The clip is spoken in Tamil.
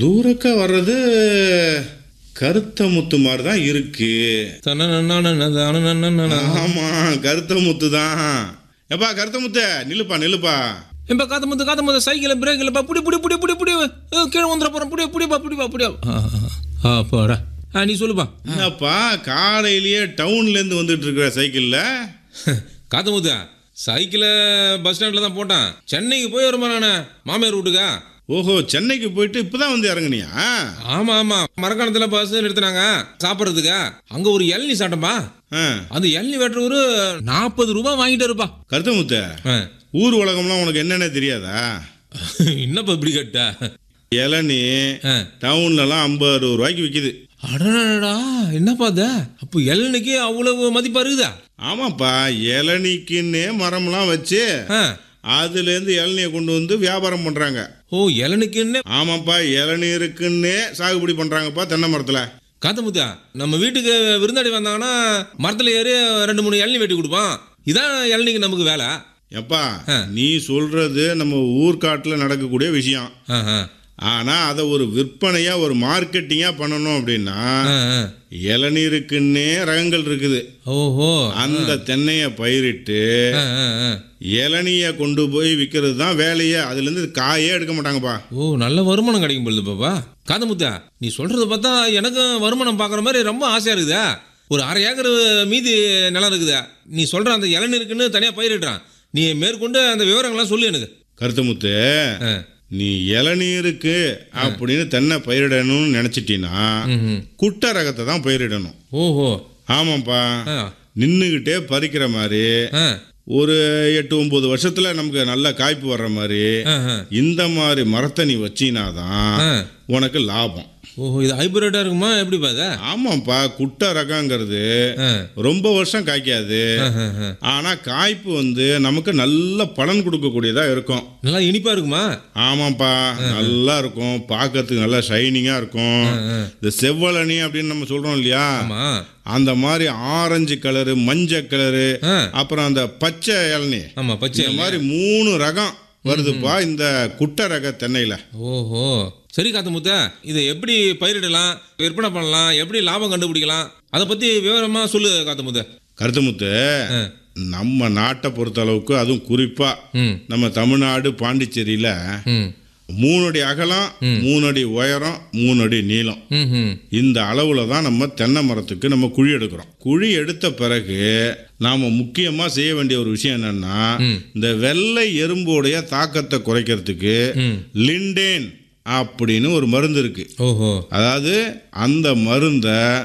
தூரக்க வர்றது கருத்த முத்து மாதிரி தான் இருக்கு ஆமா கருத்த முத்து தான் எப்பா கருத்த முத்து நில்லுப்பா நில்லுப்பா இப்போ காத்த முத்து காத்த முத்து சைக்கிள் பிரேக் இல்லைப்பா புடி புடி புடி புடி புடி ஏ, கீழே வந்துட போகிறோம் புடி புடிப்பா புடிப்பா புடியா ஆ போடா ஆ நீ சொல்லுப்பா என்னப்பா காலையிலேயே டவுன்ல இருந்து வந்துட்டு இருக்கிற சைக்கிள்ல காத்த முத்து சைக்கிளை பஸ் ஸ்டாண்டில் தான் போட்டான் சென்னைக்கு போய் வருமா நான் மாமியார் வீட்டுக்கா ஓஹோ சென்னைக்கு போயிட்டு இப்பதான் வந்து இறங்குனியா ஆமாம் ஆமாம் மரக்காணத்தில் பஸ் நிறுத்தினாங்க சாப்பிட்றதுக்கா அங்கே ஒரு இளநீ சாப்பிட்டோம்பா ஆ, அந்த இளநீ வெட்டுறவரு நாற்பது ரூபாய் வாங்கிட்டு இருப்பா கருத்த முத்து ஊர் உலகம்லாம் உனக்கு என்னென்ன தெரியாதா என்னப்பா இப்படி கேட்ட இளநீ ஆ. டவுன்லலாம் ஐம்பது அறுபது ரூபாய்க்கு விற்கிது அடடா என்னப்பா அது அப்போ இளநிக்கு அவ்வளவு மதிப்பா இருக்குதா ஆமாப்பா இளநீக்குன்னே மரம்லாம் வச்சு ஆ. அதுலேருந்து இளநியை கொண்டு வந்து வியாபாரம் பண்ணுறாங்க ஓ இளநிக்குன்னு ஆமாப்பா இளநீருக்குன்னே சாகுபடி பண்ணுறாங்கப்பா தென்னை மரத்தில் காத்தமுத்தா நம்ம வீட்டுக்கு விருந்தாடி வந்தாங்கன்னா மரத்துல ஏறி ரெண்டு மூணு இளநீ வெட்டி கொடுப்பான் இதான் இளநிக்கு நமக்கு வேலை எப்பா நீ சொல்றது நம்ம ஊர்காட்டில் நடக்கக்கூடிய விஷயம் ஆ, ஆ. ஆனால் அதை ஒரு விற்பனையாக ஒரு மார்க்கெட்டிங்காக பண்ணணும் அப்படின்னா ஆ, ஆ. இளநீருக்குன்னே ரகங்கள் இருக்குது ஓஹோ அந்த தென்னையை பயிரிட்டு ஆ, ஆ, ஆ. இளநியை கொண்டு போய் விற்கிறது தான் வேலையே அதுலேருந்து காயே எடுக்க மாட்டாங்கப்பா ஓ நல்ல வருமானம் கிடைக்கும் பொழுது பாப்பா காதமுத்தா நீ சொல்றத பார்த்தா எனக்கும் வருமானம் பார்க்குற மாதிரி ரொம்ப ஆசையா இருக்குதா ஒரு அரை ஏக்கர் மீதி நிலம் இருக்குதா நீ சொல்ற அந்த இளநீருக்குன்னு தனியாக பயிரிடுறான் நீ மேற்கொண்டு அந்த விவரங்கள்லாம் சொல்லு எனக்கு கருத்துமுத்து ஆ. நீ இளநீருக்கு அப்படின்னு தென்னை பயிரிடணும்னு நினச்சிட்டினா ம்ஹும். குட்டை ரகத்தை தான் பயிரிடணும் ஓஹோ ஆமாப்பா ஆ நின்றுக்கிட்டே பறிக்கிற மாதிரி ஆ ஒரு எட்டு ஒம்பது வருஷத்தில் நமக்கு நல்ல காய்ப்பு வர்ற மாதிரி ஆ, ஆ. இந்த மாதிரி மரத்தை நீ வச்சினா தான் ஆ. உனக்கு லாபம் ஓஹோ இது ஹைபிரிட்டா இருக்குமா எப்படி பாத ஆமாப்பா குட்டை ரகங்கிறது ரொம்ப வருஷம் காய்க்காது ஆனால் காய்ப்பு வந்து நமக்கு நல்ல பலன் கொடுக்கக்கூடியதாக இருக்கும் நல்லா இனிப்பா இருக்குமா ஆமாப்பா நல்லா இருக்கும் பார்க்கறதுக்கு நல்லா ஷைனிங்காக இருக்கும் இந்த செவ்வழனி அப்படின்னு நம்ம சொல்கிறோம் இல்லையா ஆமா அந்த மாதிரி ஆரஞ்சு கலரு மஞ்சள் கலரு ஆ. அப்புறம் அந்த பச்சை இளநீ ஆமா பச்சை இந்த மாதிரி மூணு ரகம் வருதுப்பா இந்த குட்டை ரக தென்னையில் ஓஹோ சரி காத்தமுத்த இதை எப்படி பயிரிடலாம் விற்பனை பண்ணலாம் எப்படி லாபம் கண்டுபிடிக்கலாம் அதை பத்தி விவரமா சொல்லு காத்தமுத்த கருத்துமுத்து ஆ. நம்ம நாட்டை பொறுத்த அளவுக்கு அதுவும் குறிப்பாக ம் நம்ம தமிழ்நாடு பாண்டிச்சேரியில் ம் மூணு அடி அகலம் மூணு அடி உயரம் மூணு அடி நீளம் ம் ம் இந்த அளவில் தான் நம்ம தென்னை மரத்துக்கு நம்ம குழி எடுக்கிறோம் குழி எடுத்த பிறகு நாம் முக்கியமாக செய்ய வேண்டிய ஒரு விஷயம் என்னன்னா இந்த வெள்ளை எறும்போடைய தாக்கத்தை குறைக்கிறதுக்கு ம். லிண்டேன் அப்படின்னு ஒரு மருந்து இருக்கு ஓஹோ அதாவது அந்த மருந்தை